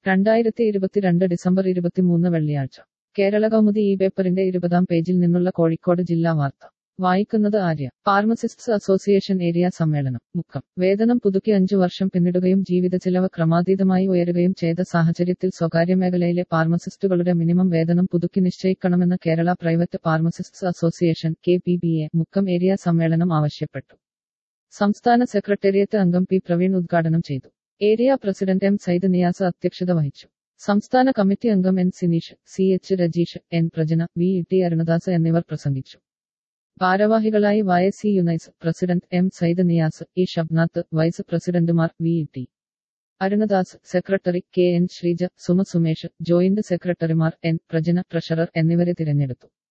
രണ്ടായിരത്തി ഇരുപത്തിരണ്ട് ഡിസംബർ ഇരുപത്തിമൂന്ന് വെള്ളിയാഴ്ച കേരള കൗമുദി ഈ പേപ്പറിന്റെ ഇരുപതാം പേജിൽ നിന്നുള്ള കോഴിക്കോട് ജില്ലാ വാർത്ത വായിക്കുന്നത് ആര്യ ഫാർമസിസ്റ്റ്സ് അസോസിയേഷൻ ഏരിയ സമ്മേളനം മുക്കം വേതനം പുതുക്കി അഞ്ചു വർഷം പിന്നിടുകയും ജീവിത ചെലവ് ക്രമാതീതമായി ഉയരുകയും ചെയ്ത സാഹചര്യത്തിൽ സ്വകാര്യ മേഖലയിലെ ഫാർമസിസ്റ്റുകളുടെ മിനിമം വേതനം പുതുക്കി നിശ്ചയിക്കണമെന്ന് Kerala private pharmacists association K P B A Mukkam area സമ്മേളനം ആവശ്യപ്പെട്ടു സംസ്ഥാന സെക്രട്ടേറിയറ്റ് അംഗം പി പ്രവീൺ ഉദ്ഘാടനം ചെയ്തു area president M Said Niyas അധ്യക്ഷത വഹിച്ചു സംസ്ഥാന കമ്മിറ്റി അംഗം N Sineesh C H Rajeesh N Prajana V E T Arunadas എന്നിവർ പ്രസംഗിച്ചു ഭാരവാഹികളായി Y C Yunais president M Said Niyas E Shabnath vice പ്രസിഡന്റുമാർ V E T Arunadas secretary K N Sreeja Suma Sumesh joint സെക്രട്ടറിമാർ എൻ പ്രജന ട്രഷറർ എന്നിവരെ തിരഞ്ഞെടുത്തു